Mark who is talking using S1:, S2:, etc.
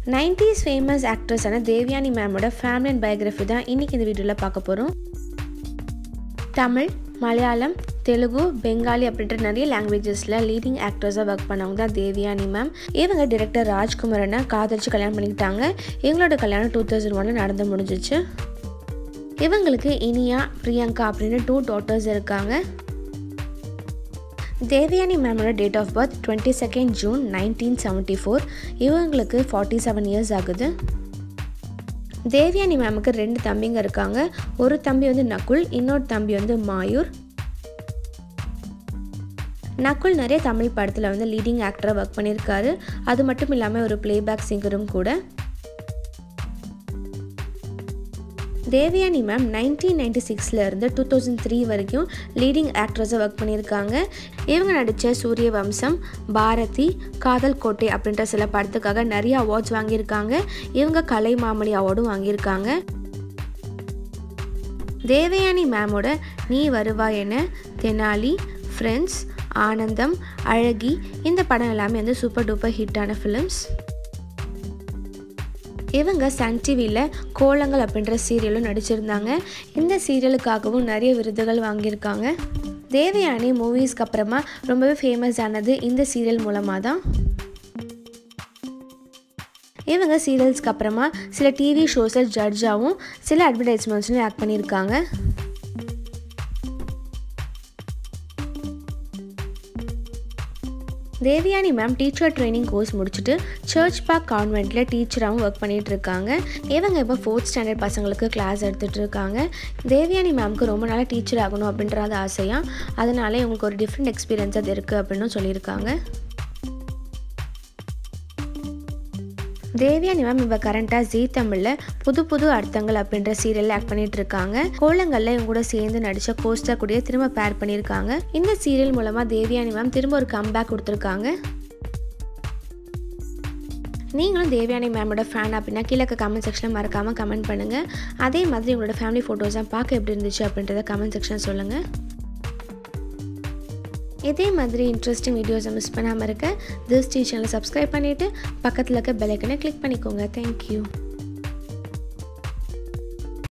S1: nineties famous ஆக்ட்ரஸான தேவயானி மேமோட family and biography தான் இன்றைக்கி இந்த வீடியோவில் பார்க்க போகிறோம் தமிழ் மலையாளம் தெலுங்கு பெங்காலி அப்படின்ற நிறைய லாங்குவேஜஸில் லீடிங் ஆக்டர்ஸாக ஒர்க் பண்ணவங்க தான் தேவியானி மேம் இவங்க டிரெக்டர் ராஜ்குமாரனை காதலிச்சு கல்யாணம் பண்ணிக்கிட்டாங்க இவங்களோட கல்யாணம் டூ தௌசண்ட் ஒன்று நடந்து முடிஞ்சிச்சு இவங்களுக்கு இனியா பிரியங்கா அப்படின்னு டூ டாட்டர்ஸ் இருக்காங்க தேவயானி மேமோட date of birth twenty second June nineteen seventy four இவங்களுக்கு ஃபார்ட்டி செவன் இயர்ஸ் ஆகுது தேவயானி மேமுக்கு ரெண்டு தம்பிங்க இருக்காங்க ஒரு தம்பி வந்து நகுல் இன்னொரு தம்பி வந்து மாயூர் நகுல் நிறைய தமிழ் படத்தில் வந்து லீடிங் ஆக்டராக ஒர்க் பண்ணியிருக்காரு அது மட்டும் இல்லாமல் ஒரு பிளேபேக் சிங்கரும் கூட தேவயானி மேம் நைன்டீன் நைன்டி சிக்ஸ்லேருந்து டூ தௌசண்ட் த்ரீ வரைக்கும் லீடிங் ஆக்ட்ரஸாக ஒர்க் பண்ணியிருக்காங்க இவங்க நடித்த சூரிய வம்சம் பாரதி காதல் கோட்டை அப்படின்ற சில படத்துக்காக நிறைய அவார்ட்ஸ் வாங்கியிருக்காங்க இவங்க கலை மாமணி அவார்டும் வாங்கியிருக்காங்க தேவயானி மேமோட நீ வருவாய் என தெனாலி ஃப்ரெண்ட்ஸ் ஆனந்தம் அழகி இந்த படம் எல்லாமே வந்து சூப்பர் டூப்பர் ஹிட்டான ஃபிலிம்ஸ் இவங்க சன் டிவியில் கோலங்கள் அப்படின்ற சீரியலும் நடிச்சிருந்தாங்க இந்த சீரியலுக்காகவும் நிறைய விருதுகள் வாங்கியிருக்காங்க தேவயானி மூவிஸ்க்கு அப்புறமா ரொம்பவே ஃபேமஸ் ஆனது இந்த சீரியல் மூலமாக தான் இவங்க சீரியல்ஸ்க்கு அப்புறமா சில டிவி ஷோஸில் ஜட்ஜாகவும் சில அட்வர்டைஸ்மெண்ட்ஸ்லையும் ஆக்ட் பண்ணியிருக்காங்க Devayani ma'am teacher training course முடிச்சுட்டு சர்ச் பார்க் கான்வெண்ட்டில் டீச்சராகவும் ஒர்க் பண்ணிகிட்டு இருக்காங்க இவங்க இப்போ ஃபோர்த் ஸ்டாண்டர்ட் பசங்களுக்கு கிளாஸ் எடுத்துகிட்டு இருக்காங்க தேவியானி மேம்க்கு ரொம்ப நாளாக டீச்சர் ஆகணும் அப்படின்றது ஆசையாக அதனால இவங்களுக்கு ஒரு டிஃப்ரெண்ட் எக்ஸ்பீரியன்ஸ் அது இருக்குது அப்படின்னு சொல்லியிருக்காங்க தேவியானி மேம் இப்போ கரண்ட்டாக ஜீ தமிழில் புது புது அர்த்தங்கள் அப்படின்ற சீரியலில் ஆக்ட் பண்ணிட்டு இருக்காங்க கோலங்களில் இவங்க கூட சேர்ந்து நடித்த கோஸ்டா கூடிய திரும்ப பேர் பண்ணியிருக்காங்க இந்த சீரியல் மூலமாக தேவியானி மேம் திரும்ப ஒரு கம்பேக் கொடுத்துருக்காங்க நீங்களும் தேவியானி மேமோட ஃபேன் அப்படின்னா கீழே கமெண்ட் செக்ஷனில் மறக்காமல் கமெண்ட் பண்ணுங்கள் அதே மாதிரி உங்களோட ஃபேமிலி ஃபோட்டோஸ்லாம் பார்க்க எப்படி இருந்துச்சு அப்படின்றத கமெண்ட் செக்ஷன் சொல்லுங்கள் இதே மாதிரி இன்ட்ரெஸ்டிங் வீடியோஸை மிஸ் பண்ணாமல் இருக்க திஸ் டீ சேனலை சப்ஸ்கிரைப் பண்ணிவிட்டு பக்கத்தில் இருக்க பெலைக்கனை கிளிக் பண்ணிக்கோங்க தேங்க்யூ